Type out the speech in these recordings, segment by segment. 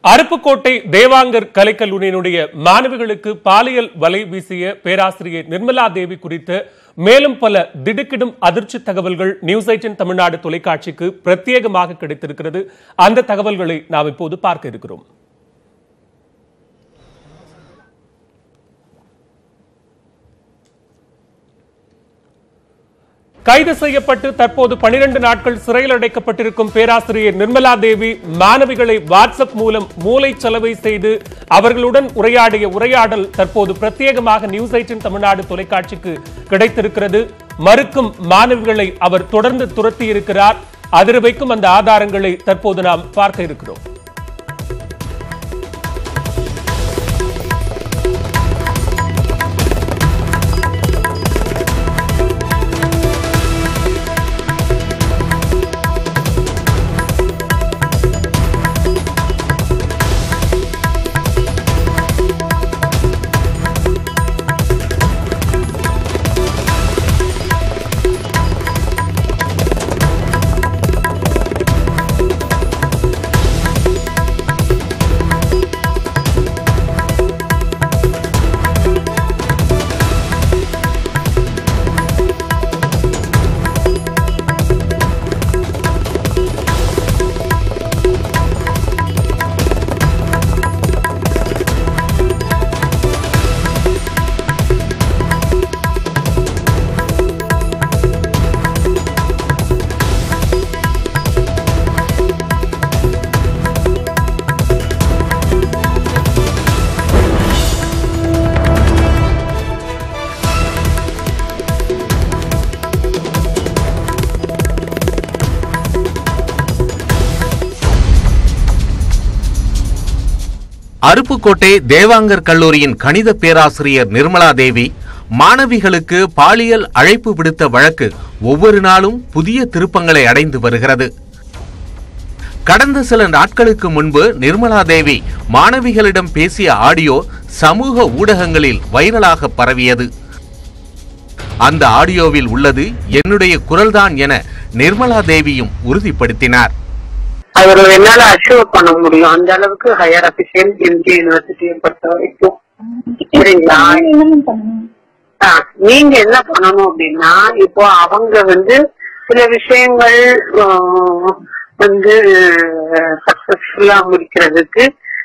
அருப்புக்கோட்டை தேவாங்கர் கலைக்கல்லூரியினுடைய மாணவிகளுக்கு பாலியல் வலை வீசிய பேராசிரியர் நிர்மலா தேவி குறித்து மேலும் பல திடுக்கிடும் அதிர்ச்சி தகவல்கள் நியூஸ் எயிட்டின் தமிழ்நாடு தொலைக்காட்சிக்கு பிரத்யேகமாக கிடைத்திருக்கிறது அந்த தகவல்களை நாம் இப்போது பார்க்க இருக்கிறோம் கைது செய்யப்பட்டு தற்போது பனிரெண்டு நாட்கள் சிறையில் அடைக்கப்பட்டிருக்கும் பேராசிரியர் நிர்மலா தேவி மாணவிகளை வாட்ஸ்அப் மூலம் மூளை செலவை செய்து அவர்களுடன் உரையாடிய உரையாடல் தற்போது பிரத்யேகமாக நியூஸ் எயிட்டின் தமிழ்நாடு தொலைக்காட்சிக்கு கிடைத்திருக்கிறது மறுக்கும் மாணவிகளை அவர் தொடர்ந்து துரத்தி இருக்கிறார் அதிர வைக்கும் அந்த ஆதாரங்களை தற்போது நாம் பார்க்க இருக்கிறோம் அருப்புக்கோட்டை தேவாங்கர் கல்லூரியின் கணித பேராசிரியர் நிர்மலா தேவி மாணவிகளுக்கு பாலியல் அழைப்பு விடுத்த வழக்கு ஒவ்வொரு நாளும் புதிய திருப்பங்களை அடைந்து வருகிறது கடந்த சில நாட்களுக்கு முன்பு நிர்மலா தேவி மாணவிகளிடம் பேசிய ஆடியோ சமூக ஊடகங்களில் வைரலாக பரவியது அந்த ஆடியோவில் உள்ளது என்னுடைய குரல்தான் என நிர்மலா தேவியும் உறுதிப்படுத்தினார் அவர் என்னால அச்சீவ் பண்ண முடியும் அந்த அளவுக்கு ஹையர் அபிஷியல் எம்ஜி யூனிவர்சிட்டியை பொறுத்த வரைக்கும் சரிங்களா ஆ, நீங்க என்ன பண்ணணும் அப்படின்னா இப்போ அவங்க வந்து சில விஷயங்கள் ஆ, வந்து சக்சஸ்ஃபுல்லா முடிக்கிறதுக்கு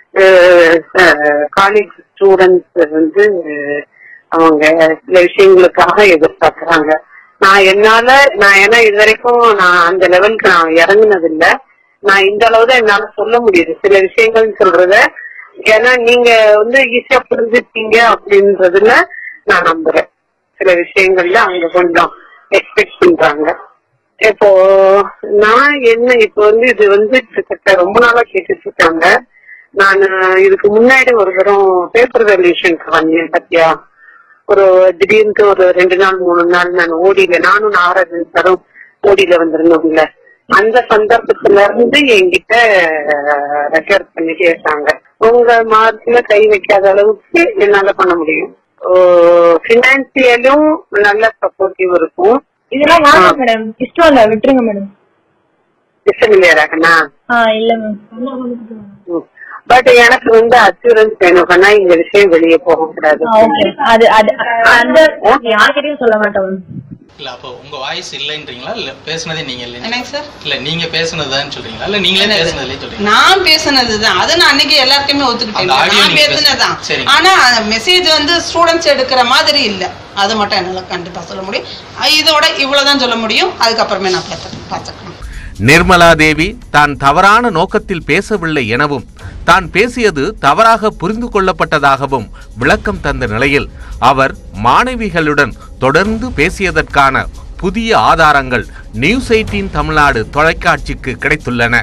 காலேஜ் ஸ்டூடெண்ட்ஸ் வந்து அவங்க சில விஷயங்களுக்காக எதிர்பார்க்கறாங்க நான் என்னால நான் ஏன்னா இது வரைக்கும் நான் அந்த லெவலுக்கு நான் இறங்குனது இல்ல நான் இந்த அளவு தான் என்னால சொல்ல முடியுது சில விஷயங்கள் சொல்றத ஏன்னா நீங்க வந்து ஈஸியா புரிஞ்சுப்பீங்க அப்படின்றதுல நான் நம்புறேன் சில விஷயங்கள்ல அவங்க கொஞ்சம் எக்ஸ்பெக்ட் பண்றாங்க இப்போ நான் என்ன இப்போ வந்து இது வந்து கிட்டத்தட்ட ரொம்ப நாளா கேட்டுட்டு இருக்காங்க நான் இதுக்கு முன்னாடி ஒரு தரம் பேப்பர் வேல்யூஷனுக்கு வந்தேன் பத்தியா ஒரு திடீர்னு ஒரு ரெண்டு நாள் மூணு நாள் நான் ஓடியில நானும் நாராஜன் சாரும் ஓடியில வந்திருந்தோம்ல அந்த சந்தர்ப்பத்துல இருந்து என்கிட்ட ரெக்கார்ட் பண்ணி கேட்டாங்க உங்க மார்க்ல கை வைக்காத அளவுக்கு என்னால பண்ண முடியும் பினான்சியலும் நல்ல சப்போர்ட்டிவ் இருக்கும் இதெல்லாம் வேணாம் மேடம் இஷ்டம் இல்ல விட்டுருங்க மேடம் டிசமிலியராகனா ஆ இல்ல மேம் பட் எனக்கு வந்து அசூரன்ஸ் வேணும்னா இந்த விஷயம் வெளியே போக கூடாது ஓகே அது அது அந்த யார்கிட்டயும் சொல்ல மாட்டோம் மேம் இல்ல அப்போ உங்க வாய்ஸ் இல்லைன்றீங்களா இல்ல பேசுனதே நீங்க இல்லைன்னு என்னங்க சார் இல்ல நீங்க பேசுனதுதான் சொல்றீங்களா இல்ல நீங்களே பேசுனதுல சொல்றீங்களா நான் பேசுனதுதான் அது நான் அன்னைக்கு எல்லாருக்குமே அந்த ஒத்துக்கிட்டேன் audio நான் நீங்க பேசுனதுதான் பேசு- சரிங்க. ஆனா மெசேஜ் வந்து ஸ்டூடெண்ட்ஸ் எடுக்கிற மாதிரி இல்ல அது மட்டும் என்னால கண்டிப்பா சொல்ல முடியும் அஹ் இதோட இவ்வளவுதான் சொல்ல முடியும் அதுக்கப்புறமே நான் பார்த்துக்கணும் பார்த்துக்கணும் நிர்மலா தேவி தான் தவறான நோக்கத்தில் பேசவில்லை எனவும் தான் பேசியது தவறாக புரிந்து கொள்ளப்பட்டதாகவும் விளக்கம் தந்த நிலையில் அவர் மாணவிகளுடன் தொடர்ந்து பேசியதற்கான புதிய ஆதாரங்கள் நியூஸ் எயிட்டீன் தமிழ்நாடு தொலைக்காட்சிக்கு கிடைத்துள்ளன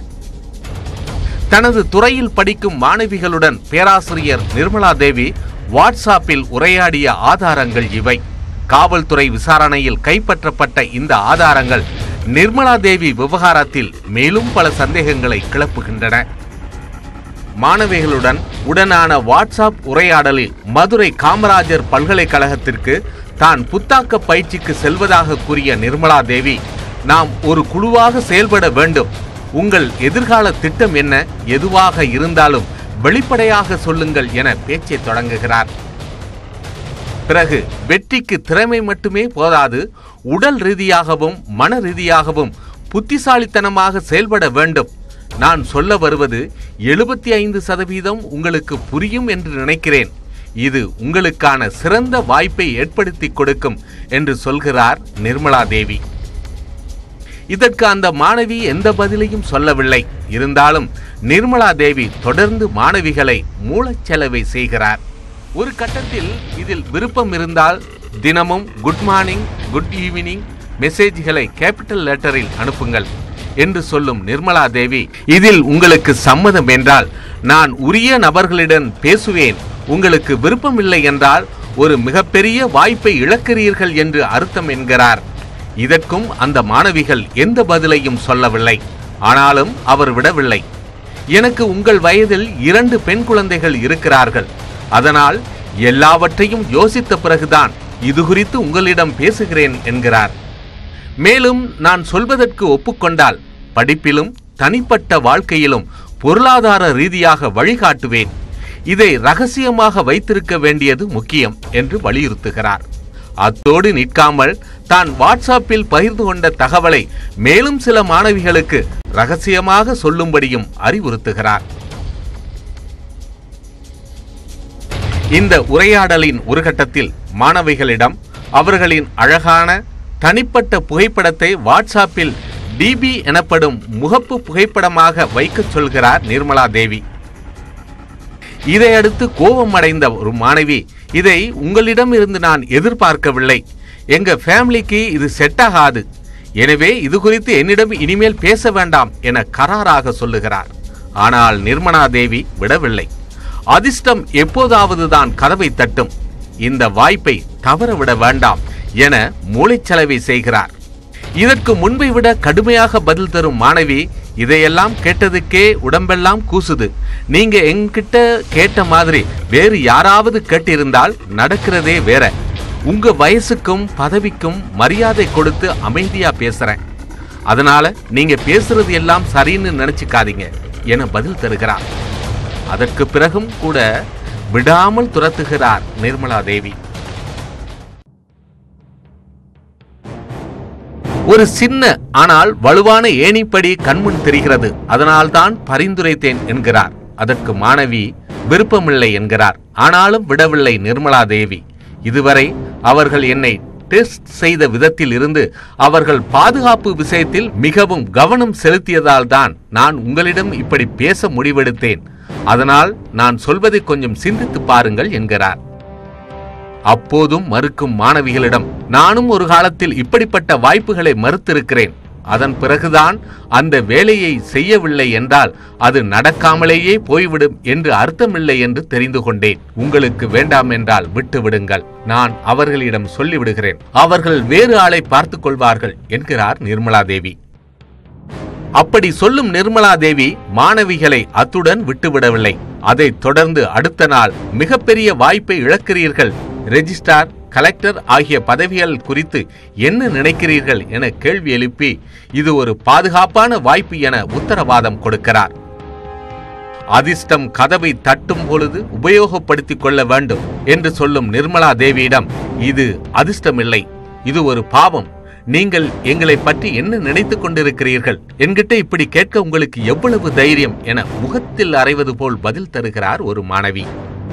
தனது துறையில் படிக்கும் மாணவிகளுடன் பேராசிரியர் நிர்மலா தேவி வாட்ஸ்ஆப்பில் உரையாடிய ஆதாரங்கள் இவை காவல்துறை விசாரணையில் கைப்பற்றப்பட்ட இந்த ஆதாரங்கள் நிர்மலா தேவி விவகாரத்தில் மேலும் பல சந்தேகங்களை கிளப்புகின்றன மாணவிகளுடன் உடனான வாட்ஸ்அப் உரையாடலில் மதுரை காமராஜர் பல்கலைக்கழகத்திற்கு தான் புத்தாக்க பயிற்சிக்கு செல்வதாக கூறிய நிர்மலா தேவி நாம் ஒரு குழுவாக செயல்பட வேண்டும் உங்கள் எதிர்கால திட்டம் என்ன எதுவாக இருந்தாலும் வெளிப்படையாக சொல்லுங்கள் என பேச்சை தொடங்குகிறார் பிறகு வெற்றிக்கு திறமை மட்டுமே போதாது உடல் ரீதியாகவும் மன ரீதியாகவும் புத்திசாலித்தனமாக செயல்பட வேண்டும் நான் சொல்ல வருவது எழுபத்தி ஐந்து சதவீதம் உங்களுக்கு புரியும் என்று நினைக்கிறேன் இது உங்களுக்கான சிறந்த வாய்ப்பை ஏற்படுத்தி கொடுக்கும் என்று சொல்கிறார் நிர்மலா தேவி இதற்கு அந்த மாணவி எந்த பதிலையும் சொல்லவில்லை இருந்தாலும் நிர்மலா தேவி தொடர்ந்து மாணவிகளை மூளைச்சலவை செய்கிறார் ஒரு கட்டத்தில் இதில் விருப்பம் இருந்தால் தினமும் குட் மார்னிங் குட் ஈவினிங் மெசேஜ்களை கேபிட்டல் லெட்டரில் அனுப்புங்கள் என்று சொல்லும் நிர்மலா தேவி இதில் உங்களுக்கு சம்மதம் என்றால் நான் உரிய நபர்களிடம் பேசுவேன் உங்களுக்கு விருப்பமில்லை என்றால் ஒரு மிகப்பெரிய வாய்ப்பை இழக்கிறீர்கள் என்று அர்த்தம் என்கிறார் இதற்கும் அந்த மாணவிகள் எந்த பதிலையும் சொல்லவில்லை ஆனாலும் அவர் விடவில்லை எனக்கு உங்கள் வயதில் இரண்டு பெண் குழந்தைகள் இருக்கிறார்கள் அதனால் எல்லாவற்றையும் யோசித்த பிறகுதான் இது குறித்து உங்களிடம் பேசுகிறேன் என்கிறார் மேலும் நான் சொல்வதற்கு ஒப்புக்கொண்டால் படிப்பிலும் தனிப்பட்ட வாழ்க்கையிலும் பொருளாதார ரீதியாக வழிகாட்டுவேன் இதை ரகசியமாக வைத்திருக்க வேண்டியது முக்கியம் என்று வலியுறுத்துகிறார் அத்தோடு நிற்காமல் தான் வாட்ஸ்அப்பில் பகிர்ந்து கொண்ட தகவலை மேலும் சில மாணவிகளுக்கு ரகசியமாக சொல்லும்படியும் அறிவுறுத்துகிறார் இந்த உரையாடலின் ஒரு கட்டத்தில் மாணவிகளிடம் அவர்களின் அழகான தனிப்பட்ட புகைப்படத்தை வாட்ஸ்அப்பில் டிபி எனப்படும் முகப்பு புகைப்படமாக வைக்கச் சொல்கிறார் நிர்மலா தேவி இதையடுத்து கோபம் அடைந்த ஒரு மாணவி இதை உங்களிடம் இருந்து நான் எதிர்பார்க்கவில்லை எங்க ஃபேமிலிக்கு இது செட் ஆகாது எனவே இது குறித்து என்னிடம் இனிமேல் பேச வேண்டாம் என கராராக சொல்லுகிறார் ஆனால் நிர்மலா தேவி விடவில்லை அதிர்ஷ்டம் எப்போதாவது தான் கதவை தட்டும் இந்த வாய்ப்பை தவறவிட வேண்டாம் என மூளைச்சலவை செய்கிறார் இதற்கு முன்பை விட கடுமையாக பதில் தரும் மாணவி இதையெல்லாம் கேட்டதுக்கே உடம்பெல்லாம் கூசுது நீங்க என்கிட்ட கேட்ட மாதிரி வேறு யாராவது கேட்டிருந்தால் நடக்கிறதே வேற உங்க வயசுக்கும் பதவிக்கும் மரியாதை கொடுத்து அமைதியா பேசுறேன் அதனால நீங்க பேசுறது எல்லாம் சரின்னு நினைச்சுக்காதீங்க என பதில் தருகிறார் அதற்கு பிறகும் கூட விடாமல் துரத்துகிறார் நிர்மலா தேவி ஒரு சின்ன ஆனால் வலுவான ஏணிப்படி கண்முன் தெரிகிறது அதனால்தான் பரிந்துரைத்தேன் என்கிறார் அதற்கு மாணவி விருப்பமில்லை என்கிறார் ஆனாலும் விடவில்லை நிர்மலா தேவி இதுவரை அவர்கள் என்னை டெஸ்ட் செய்த விதத்தில் இருந்து அவர்கள் பாதுகாப்பு விஷயத்தில் மிகவும் கவனம் செலுத்தியதால் தான் நான் உங்களிடம் இப்படி பேச முடிவெடுத்தேன் அதனால் நான் சொல்வதை கொஞ்சம் சிந்தித்து பாருங்கள் என்கிறார் அப்போதும் மறுக்கும் மாணவிகளிடம் நானும் ஒரு காலத்தில் இப்படிப்பட்ட வாய்ப்புகளை மறுத்திருக்கிறேன் அதன் பிறகுதான் அந்த வேலையை செய்யவில்லை என்றால் அது நடக்காமலேயே போய்விடும் என்று அர்த்தமில்லை என்று தெரிந்து கொண்டேன் உங்களுக்கு வேண்டாம் என்றால் விட்டு விடுங்கள் நான் அவர்களிடம் சொல்லிவிடுகிறேன் அவர்கள் வேறு ஆளை பார்த்துக் கொள்வார்கள் என்கிறார் நிர்மலா தேவி அப்படி சொல்லும் நிர்மலா தேவி மாணவிகளை அத்துடன் விட்டுவிடவில்லை அதைத் தொடர்ந்து அடுத்த நாள் மிகப்பெரிய வாய்ப்பை இழக்கிறீர்கள் ரெஜிஸ்ட்ரார் கலெக்டர் ஆகிய பதவிகள் குறித்து என்ன நினைக்கிறீர்கள் என கேள்வி எழுப்பி இது ஒரு பாதுகாப்பான வாய்ப்பு என உத்தரவாதம் கொடுக்கிறார் அதிர்ஷ்டம் கதவை தட்டும் பொழுது உபயோகப்படுத்திக் கொள்ள வேண்டும் என்று சொல்லும் நிர்மலா தேவியிடம் இது அதிர்ஷ்டமில்லை இது ஒரு பாவம் நீங்கள் எங்களை பற்றி என்ன நினைத்துக் கொண்டிருக்கிறீர்கள் என்கிட்ட இப்படி கேட்க உங்களுக்கு எவ்வளவு தைரியம் என முகத்தில் அறைவது போல் பதில் தருகிறார் ஒரு மாணவி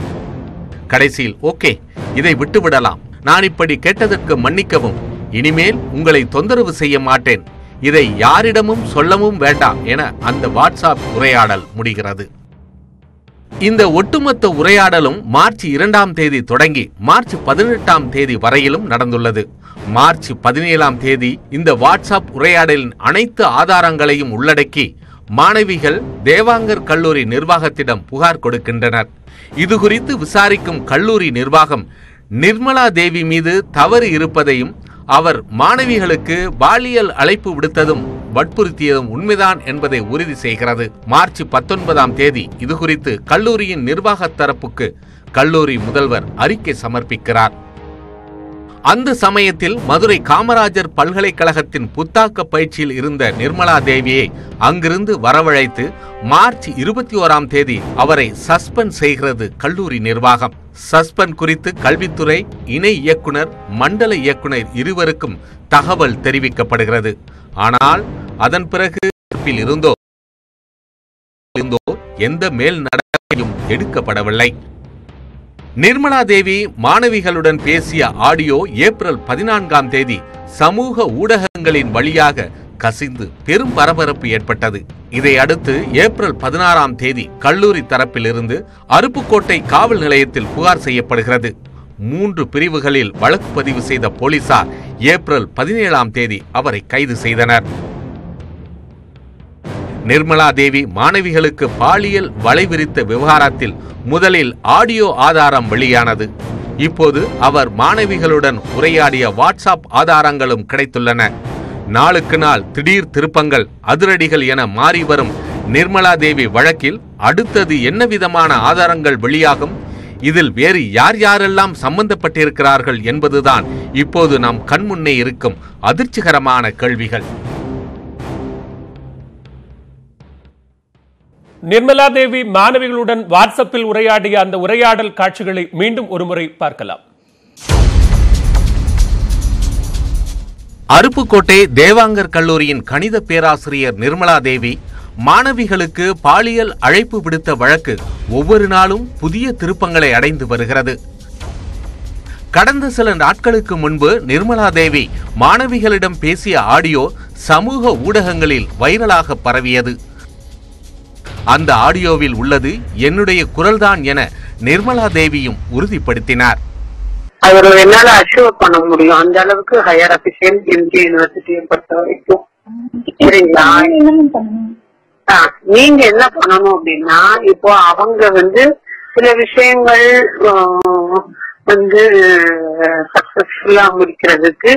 கடைசியில் ஓகே இதை விட்டுவிடலாம் நான் இப்படி கேட்டதற்கு மன்னிக்கவும் இனிமேல் உங்களை தொந்தரவு செய்ய மாட்டேன் இதை யாரிடமும் சொல்லவும் வேண்டாம் என அந்த வாட்ஸ்அப் உரையாடல் முடிகிறது இந்த ஒட்டுமொத்த உரையாடலும் மார்ச் இரண்டாம் தேதி தொடங்கி மார்ச் பதினெட்டாம் தேதி வரையிலும் நடந்துள்ளது மார்ச் பதினேழாம் தேதி இந்த வாட்ஸ்அப் உரையாடலின் அனைத்து ஆதாரங்களையும் உள்ளடக்கி மாணவிகள் தேவாங்கர் கல்லூரி நிர்வாகத்திடம் புகார் கொடுக்கின்றனர் இது குறித்து விசாரிக்கும் கல்லூரி நிர்வாகம் நிர்மலா தேவி மீது தவறு இருப்பதையும் அவர் மாணவிகளுக்கு பாலியல் அழைப்பு விடுத்ததும் வற்புறுத்தியதும் உண்மைதான் என்பதை உறுதி செய்கிறது மார்ச் பத்தொன்பதாம் தேதி இது குறித்து கல்லூரியின் நிர்வாக தரப்புக்கு கல்லூரி முதல்வர் அறிக்கை சமர்ப்பிக்கிறார் அந்த சமயத்தில் மதுரை காமராஜர் பல்கலைக்கழகத்தின் புத்தாக்க பயிற்சியில் இருந்த நிர்மலா தேவியை அங்கிருந்து வரவழைத்து மார்ச் இருபத்தி ஓராம் தேதி அவரை சஸ்பெண்ட் செய்கிறது கல்லூரி நிர்வாகம் சஸ்பெண்ட் குறித்து கல்வித்துறை இணை இயக்குனர் மண்டல இயக்குனர் இருவருக்கும் தகவல் தெரிவிக்கப்படுகிறது ஆனால் அதன் பிறகு பொறுப்பில் இருந்தோ இருந்தோ எந்த மேல் நடவடிக்கையும் எடுக்கப்படவில்லை நிர்மலா தேவி மாணவிகளுடன் பேசிய ஆடியோ ஏப்ரல் பதினான்காம் தேதி சமூக ஊடகங்களின் வழியாக கசிந்து பெரும் பரபரப்பு ஏற்பட்டது இதை அடுத்து ஏப்ரல் பதினாறாம் தேதி கல்லூரி தரப்பிலிருந்து அருப்புக்கோட்டை காவல் நிலையத்தில் புகார் செய்யப்படுகிறது மூன்று பிரிவுகளில் வழக்கு பதிவு செய்த போலீசார் ஏப்ரல் பதினேழாம் தேதி அவரை கைது செய்தனர் நிர்மலா தேவி மாணவிகளுக்கு பாலியல் வலைவிரித்த விவகாரத்தில் முதலில் ஆடியோ ஆதாரம் வெளியானது இப்போது அவர் மாணவிகளுடன் உரையாடிய வாட்ஸ்அப் ஆதாரங்களும் கிடைத்துள்ளன நாளுக்கு நாள் திடீர் திருப்பங்கள் அதிரடிகள் என மாறி வரும் நிர்மலா தேவி வழக்கில் அடுத்தது என்ன விதமான ஆதாரங்கள் வெளியாகும் இதில் வேறு யார் யாரெல்லாம் சம்பந்தப்பட்டிருக்கிறார்கள் என்பதுதான் இப்போது நம் கண்முன்னே இருக்கும் அதிர்ச்சிகரமான கேள்விகள் நிர்மலா தேவி மாணவிகளுடன் வாட்ஸ்அப்பில் உரையாடிய அந்த உரையாடல் காட்சிகளை மீண்டும் ஒருமுறை பார்க்கலாம் அருப்புக்கோட்டை தேவாங்கர் கல்லூரியின் கணித பேராசிரியர் நிர்மலா தேவி மாணவிகளுக்கு பாலியல் அழைப்பு விடுத்த வழக்கு ஒவ்வொரு நாளும் புதிய திருப்பங்களை அடைந்து வருகிறது கடந்த சில நாட்களுக்கு முன்பு நிர்மலா தேவி மாணவிகளிடம் பேசிய ஆடியோ சமூக ஊடகங்களில் வைரலாக பரவியது அந்த ஆடியோவில் உள்ளது என்னுடைய குரல்தான் என நிர்மலா தேவியும் உறுதிப்படுத்தினார் அவர் என்னால அச்சீவ் பண்ண முடியும் அந்த அளவுக்கு ஹையர் அபிஷியல் எம்ஜி யூனிவர்சிட்டியை பொறுத்த வரைக்கும் சரிங்களா ஆ, நீங்க என்ன பண்ணணும் அப்படின்னா இப்போ அவங்க வந்து சில விஷயங்கள் ஆ, வந்து சக்சஸ்ஃபுல்லா முடிக்கிறதுக்கு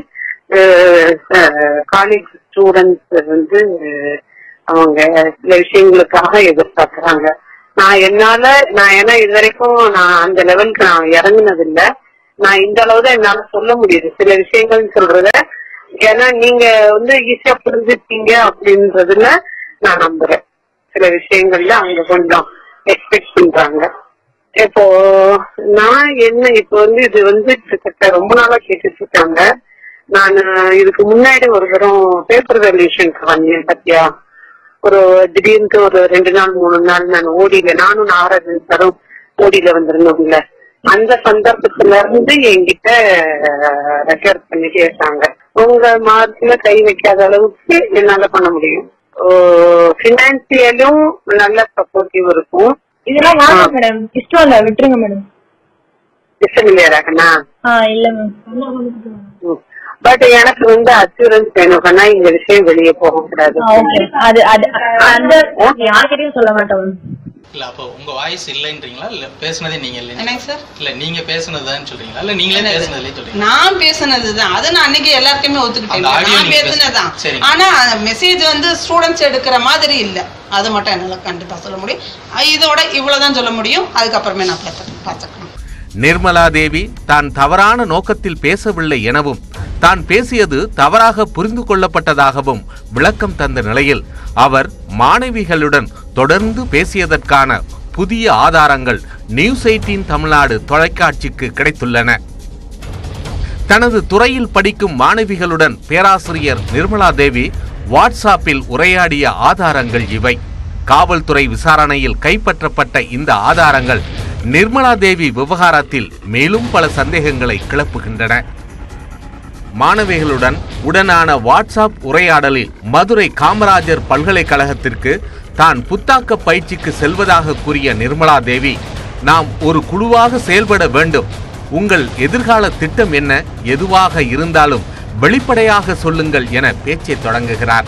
காலேஜ் ஸ்டூடெண்ட்ஸ் வந்து அவங்க சில விஷயங்களுக்காக எதிர்பார்க்கறாங்க நான் என்னால நான் ஏன்னா இது வரைக்கும் நான் அந்த லெவலுக்கு நான் இறங்குனது இல்ல நான் இந்த அளவு தான் என்னால சொல்ல முடியுது சில விஷயங்கள் சொல்றத ஏன்னா நீங்க வந்து ஈஸியா புரிஞ்சுப்பீங்க அப்படின்றதுல நான் நம்புறேன் சில விஷயங்கள்ல அவங்க கொஞ்சம் எக்ஸ்பெக்ட் பண்றாங்க இப்போ நான் என்ன இப்போ வந்து இது வந்து கிட்டத்தட்ட ரொம்ப நாளா கேட்டுட்டு இருக்காங்க நான் இதுக்கு முன்னாடி ஒரு தரம் பேப்பர் வேல்யூஷனுக்கு வந்தேன் பத்தியா ஒரு திடீர்னு ஒரு ரெண்டு நாள் மூணு நாள் நான் ஓடியில நானும் நாராஜன் சாரும் ஓடியில வந்திருந்தோம்ல அந்த சந்தர்ப்பத்துல இருந்து என்கிட்ட ரெக்கார்ட் பண்ணிட்டே இருக்காங்க உங்க மார்க்ல கை வைக்காத அளவுக்கு என்னால பண்ண முடியும் பினான்சியலும் நல்ல சப்போர்ட்டிவ் இருக்கும் இதெல்லாம் வேண்டாம் மேடம் இஷ்டம் இல்ல விட்டுருங்க மேடம் இஷ்டம் இல்லையாக்கண்ணா ஆ இல்ல மேம் பட் எனக்கு வந்து அச்சூரன்ஸ் வேணும் கண்ணா இந்த விஷயம் வெளியே போக கூடாது ஓகே அது அது அந்த யார்கிட்டயும் சொல்ல மாட்டோம் மேம் இல்ல அப்போ உங்க வாய்ஸ் இல்லைன்றீங்களா இல்ல பேசுனதே நீங்க இல்லைன்னு என்னங்க சார் இல்ல நீங்க பேசுனதுதான் சொல்றீங்களா இல்ல நீங்களே பேசுனதுலே சொல்றீங்களா நான் பேசுனதுதான் அதை நான் அன்னைக்கு எல்லாருக்குமே ஒத்துக்கிட்டேன் அந்த audio நான் நீங்க பேசுனதுதான் பேசுனது. சரி. ஆனா மெசேஜ் வந்து ஸ்டூடெண்ட்ஸ் எடுக்கிற மாதிரி இல்ல அது மட்டும் என்னால கண்டிப்பா சொல்ல முடியும் அஹ் இதோட இவ்வளவுதான் சொல்ல முடியும் அதுக்கப்புறமே நான் பார்த்துக்கணும் பார்த்துக்கணும் நிர்மலா தேவி தான் தவறான நோக்கத்தில் பேசவில்லை எனவும் தான் பேசியது தவறாக புரிந்து கொள்ளப்பட்டதாகவும் விளக்கம் தந்த நிலையில் அவர் மாணவிகளுடன் தொடர்ந்து பேசியதற்கான புதிய ஆதாரங்கள் நியூஸ் எயிட்டீன் தமிழ்நாடு தொலைக்காட்சிக்கு கிடைத்துள்ளன தனது துறையில் படிக்கும் மாணவிகளுடன் பேராசிரியர் நிர்மலா தேவி வாட்ஸ்அப்பில் உரையாடிய ஆதாரங்கள் இவை காவல்துறை விசாரணையில் கைப்பற்றப்பட்ட இந்த ஆதாரங்கள் நிர்மலா தேவி விவகாரத்தில் மேலும் பல சந்தேகங்களை கிளப்புகின்றன மாணவிகளுடன் உடனான வாட்ஸ்அப் உரையாடலில் மதுரை காமராஜர் பல்கலைக்கழகத்திற்கு தான் புத்தாக்க பயிற்சிக்கு செல்வதாக கூறிய நிர்மலா தேவி நாம் ஒரு குழுவாக செயல்பட வேண்டும் உங்கள் எதிர்கால திட்டம் என்ன எதுவாக இருந்தாலும் வெளிப்படையாக சொல்லுங்கள் என பேச்சை தொடங்குகிறார்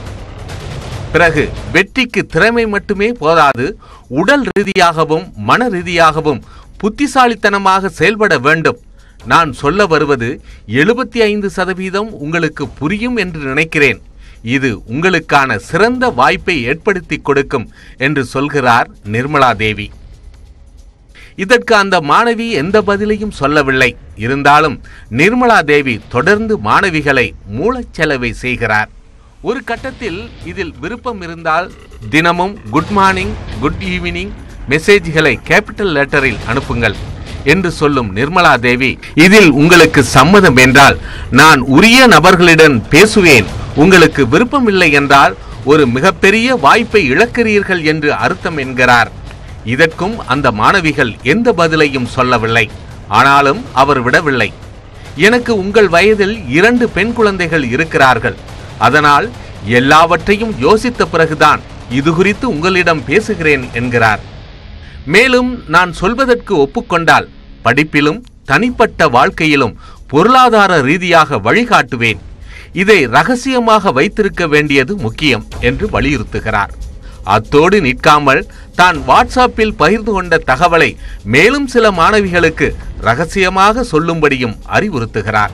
பிறகு வெற்றிக்கு திறமை மட்டுமே போதாது உடல் ரீதியாகவும் மன ரீதியாகவும் புத்திசாலித்தனமாக செயல்பட வேண்டும் நான் சொல்ல வருவது எழுபத்தி ஐந்து சதவீதம் உங்களுக்கு புரியும் என்று நினைக்கிறேன் இது உங்களுக்கான சிறந்த வாய்ப்பை ஏற்படுத்தி கொடுக்கும் என்று சொல்கிறார் நிர்மலா தேவி இதற்கு அந்த மாணவி எந்த பதிலையும் சொல்லவில்லை இருந்தாலும் நிர்மலா தேவி தொடர்ந்து மாணவிகளை மூளைச்சலவை செய்கிறார் ஒரு கட்டத்தில் இதில் விருப்பம் இருந்தால் தினமும் குட் மார்னிங் குட் ஈவினிங் மெசேஜ்களை கேபிட்டல் லெட்டரில் அனுப்புங்கள் என்று சொல்லும் நிர்மலா தேவி இதில் உங்களுக்கு சம்மதம் என்றால் நான் உரிய நபர்களிடம் பேசுவேன் உங்களுக்கு விருப்பமில்லை என்றால் ஒரு மிகப்பெரிய வாய்ப்பை இழக்கிறீர்கள் என்று அர்த்தம் என்கிறார் இதற்கும் அந்த மாணவிகள் எந்த பதிலையும் சொல்லவில்லை ஆனாலும் அவர் விடவில்லை எனக்கு உங்கள் வயதில் இரண்டு பெண் குழந்தைகள் இருக்கிறார்கள் அதனால் எல்லாவற்றையும் யோசித்த பிறகுதான் இது குறித்து உங்களிடம் பேசுகிறேன் என்கிறார் மேலும் நான் சொல்வதற்கு ஒப்புக்கொண்டால் படிப்பிலும் தனிப்பட்ட வாழ்க்கையிலும் பொருளாதார ரீதியாக வழிகாட்டுவேன் இதை ரகசியமாக வைத்திருக்க வேண்டியது முக்கியம் என்று வலியுறுத்துகிறார் அத்தோடு நிற்காமல் தான் வாட்ஸ்அப்பில் பகிர்ந்து கொண்ட தகவலை மேலும் சில மாணவிகளுக்கு ரகசியமாக சொல்லும்படியும் அறிவுறுத்துகிறார்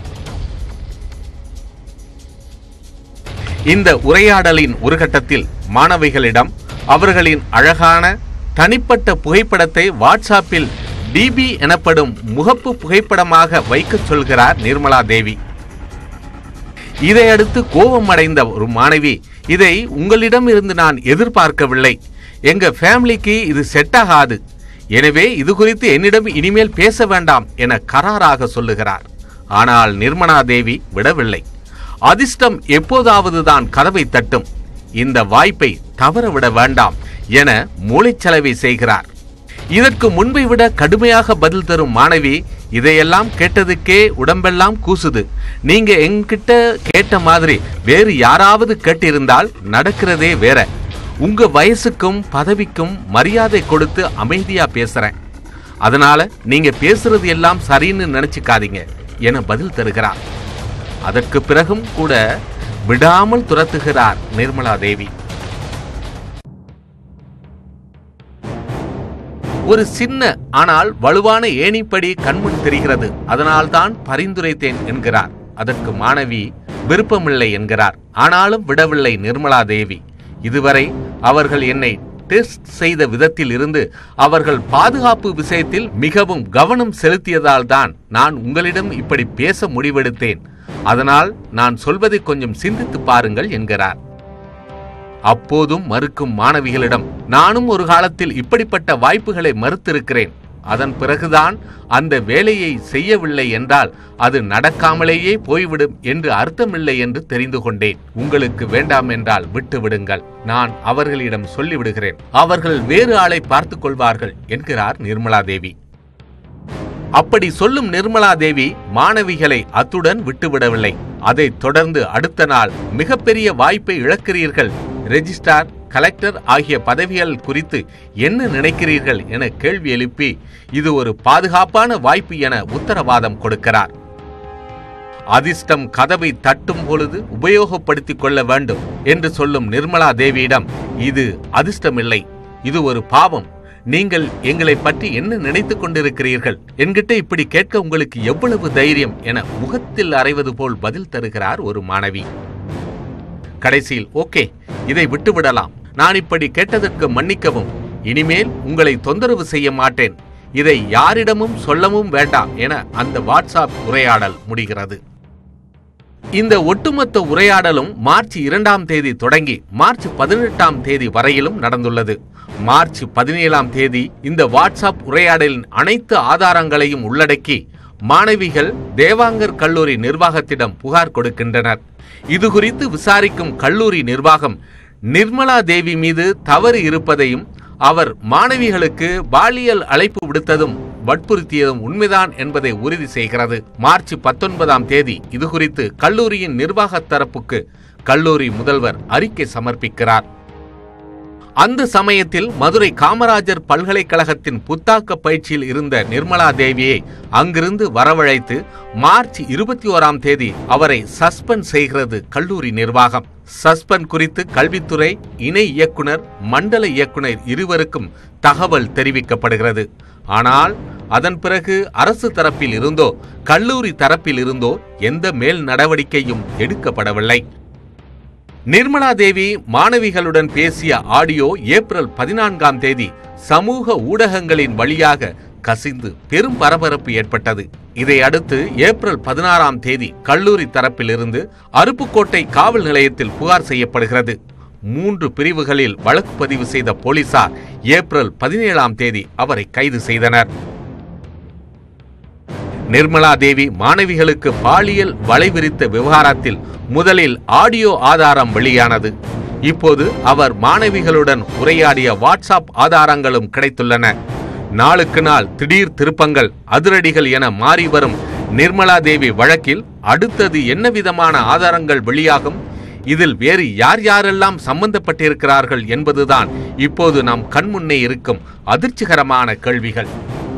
இந்த உரையாடலின் ஒரு கட்டத்தில் மாணவிகளிடம் அவர்களின் அழகான தனிப்பட்ட புகைப்படத்தை வாட்ஸ்அப்பில் டிபி எனப்படும் முகப்பு புகைப்படமாக வைக்கச் சொல்கிறார் நிர்மலா தேவி இதையடுத்து கோபம் அடைந்த ஒரு மாணவி இதை உங்களிடம் இருந்து நான் எதிர்பார்க்கவில்லை எங்க ஃபேமிலிக்கு இது செட் ஆகாது எனவே இது குறித்து என்னிடம் இனிமேல் பேச வேண்டாம் என கராராக சொல்லுகிறார் ஆனால் நிர்மலா தேவி விடவில்லை அதிர்ஷ்டம் எப்போதாவது தான் கதவை தட்டும் இந்த வாய்ப்பை தவறவிட வேண்டாம் என மூளைச்சலவை செய்கிறார் இதற்கு முன்பை விட கடுமையாக பதில் தரும் மாணவி இதையெல்லாம் கேட்டதுக்கே உடம்பெல்லாம் கூசுது நீங்க என்கிட்ட கேட்ட மாதிரி வேறு யாராவது கேட்டிருந்தால் நடக்கிறதே வேற உங்க வயசுக்கும் பதவிக்கும் மரியாதை கொடுத்து அமைதியா பேசுறேன் அதனால நீங்க பேசுறது எல்லாம் சரின்னு நினைச்சுக்காதீங்க என பதில் தருகிறார் அதற்கு பிறகும் கூட விடாமல் துரத்துகிறார் நிர்மலா தேவி ஒரு சின்ன ஆனால் வலுவான ஏணிப்படி கண்முன் தெரிகிறது அதனால்தான் பரிந்துரைத்தேன் என்கிறார் அதற்கு மாணவி விருப்பமில்லை என்கிறார் ஆனாலும் விடவில்லை நிர்மலா தேவி இதுவரை அவர்கள் என்னை டெஸ்ட் செய்த விதத்தில் இருந்து அவர்கள் பாதுகாப்பு விஷயத்தில் மிகவும் கவனம் செலுத்தியதால் தான் நான் உங்களிடம் இப்படி பேச முடிவெடுத்தேன் அதனால் நான் சொல்வதை கொஞ்சம் சிந்தித்து பாருங்கள் என்கிறார் அப்போதும் மறுக்கும் மாணவிகளிடம் நானும் ஒரு காலத்தில் இப்படிப்பட்ட வாய்ப்புகளை மறுத்திருக்கிறேன் அதன் பிறகுதான் அந்த வேலையை செய்யவில்லை என்றால் அது நடக்காமலேயே போய்விடும் என்று அர்த்தமில்லை என்று தெரிந்து கொண்டேன் உங்களுக்கு வேண்டாம் என்றால் விட்டு விடுங்கள் நான் அவர்களிடம் சொல்லிவிடுகிறேன் அவர்கள் வேறு ஆளை பார்த்துக் கொள்வார்கள் என்கிறார் நிர்மலா தேவி அப்படி சொல்லும் நிர்மலா தேவி மாணவிகளை அத்துடன் விட்டுவிடவில்லை அதைத் தொடர்ந்து அடுத்த நாள் மிகப்பெரிய வாய்ப்பை இழக்கிறீர்கள் ரெஜிஸ்ட்ரார் கலெக்டர் ஆகிய பதவிகள் குறித்து என்ன நினைக்கிறீர்கள் என கேள்வி எழுப்பி இது ஒரு பாதுகாப்பான வாய்ப்பு என உத்தரவாதம் கொடுக்கிறார் அதிர்ஷ்டம் கதவை தட்டும் பொழுது உபயோகப்படுத்திக் கொள்ள வேண்டும் என்று சொல்லும் நிர்மலா தேவியிடம் இது அதிர்ஷ்டமில்லை இது ஒரு பாவம் நீங்கள் எங்களை பற்றி என்ன நினைத்துக் கொண்டிருக்கிறீர்கள் என்கிட்ட இப்படி கேட்க உங்களுக்கு எவ்வளவு தைரியம் என முகத்தில் அறைவது போல் பதில் தருகிறார் ஒரு மாணவி கடைசியில் ஓகே இதை விட்டுவிடலாம் நான் இப்படி கேட்டதற்கு மன்னிக்கவும் இனிமேல் உங்களை தொந்தரவு செய்ய மாட்டேன் இதை யாரிடமும் சொல்லவும் வேண்டாம் என அந்த வாட்ஸ்அப் உரையாடல் முடிகிறது இந்த ஒட்டுமொத்த உரையாடலும் மார்ச் இரண்டாம் தேதி தொடங்கி மார்ச் பதினெட்டாம் தேதி வரையிலும் நடந்துள்ளது மார்ச் பதினேழாம் தேதி இந்த வாட்ஸ்அப் உரையாடலின் அனைத்து ஆதாரங்களையும் உள்ளடக்கி மாணவிகள் தேவாங்கர் கல்லூரி நிர்வாகத்திடம் புகார் கொடுக்கின்றனர் இது குறித்து விசாரிக்கும் கல்லூரி நிர்வாகம் நிர்மலா தேவி மீது தவறு இருப்பதையும் அவர் மாணவிகளுக்கு பாலியல் அழைப்பு விடுத்ததும் வற்புறுத்தியதும் உண்மைதான் என்பதை உறுதி செய்கிறது மார்ச் பத்தொன்பதாம் தேதி இது குறித்து கல்லூரியின் நிர்வாக தரப்புக்கு கல்லூரி முதல்வர் அறிக்கை சமர்ப்பிக்கிறார் அந்த சமயத்தில் மதுரை காமராஜர் பல்கலைக்கழகத்தின் புத்தாக்க பயிற்சியில் இருந்த நிர்மலா தேவியை அங்கிருந்து வரவழைத்து மார்ச் இருபத்தி ஓராம் தேதி அவரை சஸ்பெண்ட் செய்கிறது கல்லூரி நிர்வாகம் சஸ்பெண்ட் குறித்து கல்வித்துறை இணை இயக்குனர் மண்டல இயக்குனர் இருவருக்கும் தகவல் தெரிவிக்கப்படுகிறது ஆனால் அதன் பிறகு அரசு தரப்பில் இருந்தோ கல்லூரி தரப்பில் இருந்தோ எந்த மேல் நடவடிக்கையும் எடுக்கப்படவில்லை நிர்மலா தேவி மாணவிகளுடன் பேசிய ஆடியோ ஏப்ரல் பதினான்காம் தேதி சமூக ஊடகங்களின் வழியாக கசிந்து பெரும் பரபரப்பு ஏற்பட்டது இதை அடுத்து ஏப்ரல் பதினாறாம் தேதி கல்லூரி தரப்பிலிருந்து அருப்புக்கோட்டை காவல் நிலையத்தில் புகார் செய்யப்படுகிறது மூன்று பிரிவுகளில் வழக்கு பதிவு செய்த போலீசார் ஏப்ரல் பதினேழாம் தேதி அவரை கைது செய்தனர் நிர்மலா தேவி மாணவிகளுக்கு பாலியல் வலை விரித்த விவகாரத்தில் முதலில் ஆடியோ ஆதாரம் வெளியானது இப்போது அவர் மாணவிகளுடன் உரையாடிய வாட்ஸ்அப் ஆதாரங்களும் கிடைத்துள்ளன நாளுக்கு நாள் திடீர் திருப்பங்கள் அதிரடிகள் என மாறி வரும் நிர்மலா தேவி வழக்கில் அடுத்தது என்ன விதமான ஆதாரங்கள் வெளியாகும் இதில் வேறு யார் யாரெல்லாம் சம்பந்தப்பட்டிருக்கிறார்கள் என்பதுதான் இப்போது நம் கண்முன்னே இருக்கும் அதிர்ச்சிகரமான கேள்விகள்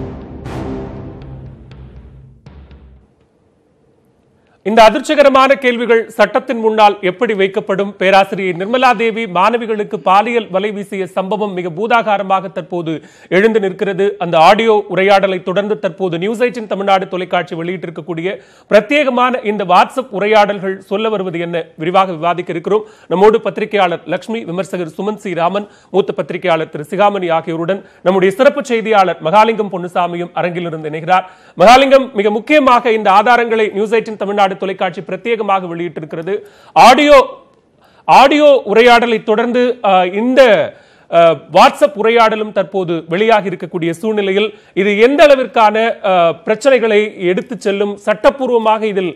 இந்த அதிர்ச்சிகரமான கேள்விகள் சட்டத்தின் முன்னால் எப்படி வைக்கப்படும் பேராசிரியை நிர்மலா தேவி மாணவிகளுக்கு பாலியல் வலை வீசிய சம்பவம் மிக பூதாகாரமாக தற்போது எழுந்து நிற்கிறது அந்த ஆடியோ உரையாடலை தொடர்ந்து தற்போது நியூஸ் எயிட்டின் தமிழ்நாடு தொலைக்காட்சி வெளியிட்டிருக்கக்கூடிய பிரத்யேகமான இந்த வாட்ஸ்அப் உரையாடல்கள் சொல்ல வருவது என்ன விரிவாக விவாதிக்க இருக்கிறோம் நம்மோடு பத்திரிகையாளர் லட்சுமி விமர்சகர் சுமன் சி ராமன் மூத்த பத்திரிகையாளர் திரு சிகாமணி ஆகியோருடன் நம்முடைய சிறப்பு செய்தியாளர் மகாலிங்கம் பொன்னுசாமியும் அரங்கில் இருந்து இணைகிறார் மகாலிங்கம் மிக முக்கியமாக இந்த ஆதாரங்களை நியூஸ் எயிட்டின் தமிழ்நாடு தொலைக்காட்சி பிரத்யேகமாக வெளியிட்டிருக்கிறது ஆடியோ ஆடியோ உரையாடலை தொடர்ந்து அஹ், இந்த அஹ், வாட்ஸ்அப் உரையாடலும் தற்போது வெளியாகி இருக்கக்கூடிய சூழ்நிலையில் இது எந்த அளவிற்கான அஹ், பிரச்சனைகளை எடுத்துச் செல்லும் சட்டப்பூர்வமாக இதில்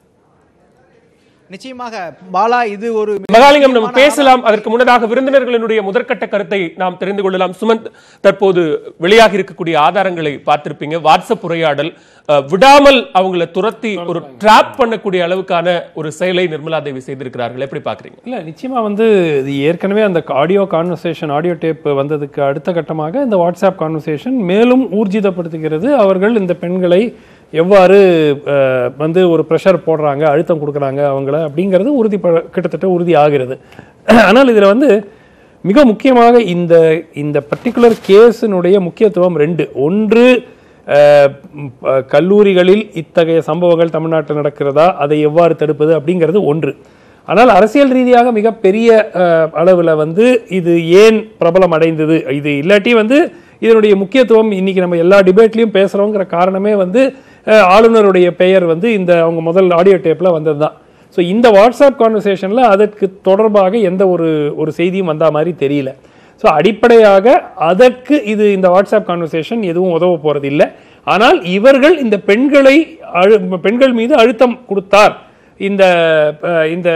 நிச்சயமாக பாலா இது ஒரு மிக மகாலிங்கம் நம்ம முக்கியமான பேசலாம் அதற்கு முன்னதாக விருந்தினர்களினுடைய முதற்கட்ட கருத்தை நாம் தெரிந்து கொள்ளலாம் சுமந்த் தற்போது வெளியாகி இருக்கக்கூடிய ஆதாரங்களை பார்த்திருப்பீங்க வாட்ஸ்அப் உரையாடல் அஹ், விடாமல் அவங்கள துரத்தி ஒரு டிராப் பண்ணக்கூடிய அளவுக்கான ஒரு செயலை நிர்மலா தேவி செய்திருக்கிறார்கள் எப்படி பாக்குறீங்க இல்லை நிச்சயமாக வந்து இது ஏற்கனவே அந்த ஆடியோ கான்வர்சேஷன் ஆடியோ டேப் வந்ததுக்கு அடுத்த கட்டமாக இந்த வாட்ஸ்அப் கான்வர்சேஷன் மேலும் ஊர்ஜிதப்படுத்துகிறது அவர்கள் இந்த பெண்களை எவ்வாறு அஹ், வந்து ஒரு ப்ரெஷர் போடுறாங்க அழுத்தம் கொடுக்குறாங்க அவங்கள அப்படிங்கிறது உறுதி கிட்டத்தட்ட உறுதி ஆகிறது ஆனால் இதில் வந்து மிக முக்கியமாக இந்த இந்த பர்டிகுலர் கேஸினுடைய முக்கியத்துவம் ரெண்டு ஒன்று அஹ், ம், ப- கல்லூரிகளில் இத்தகைய சம்பவங்கள் தமிழ்நாட்டில் நடக்கிறதா அதை எவ்வாறு தடுப்பது அப்படிங்கிறது ஒன்று ஆனால் அரசியல் ரீதியாக மிகப்பெரிய அஹ், அளவுல வந்து இது ஏன் பிரபலம் அடைந்தது இது இல்லாட்டி வந்து இதனுடைய முக்கியத்துவம் இன்னைக்கு நம்ம எல்லா டிபேட்லயும் பேசுறோங்கிற காரணமே வந்து அஹ், ஆளுநருடைய பெயர் வந்து இந்த அவங்க முதல் ஆடியோ டேப்ல வந்தது தான் ஸோ இந்த வாட்ஸ்அப் கான்வர்சேஷன்ல அதற்கு தொடர்பாக எந்த ஒரு ஒரு செய்தியும் வந்த மாதிரி தெரியல ஸோ அடிப்படையாக அதற்கு இது இந்த வாட்ஸ்அப் கான்வர்சேஷன் எதுவும் உதவ போறது இல்லை ஆனால் இவர்கள் இந்த பெண்களை அழு பெண்கள் மீது அழுத்தம் கொடுத்தார் இந்த அஹ், இந்த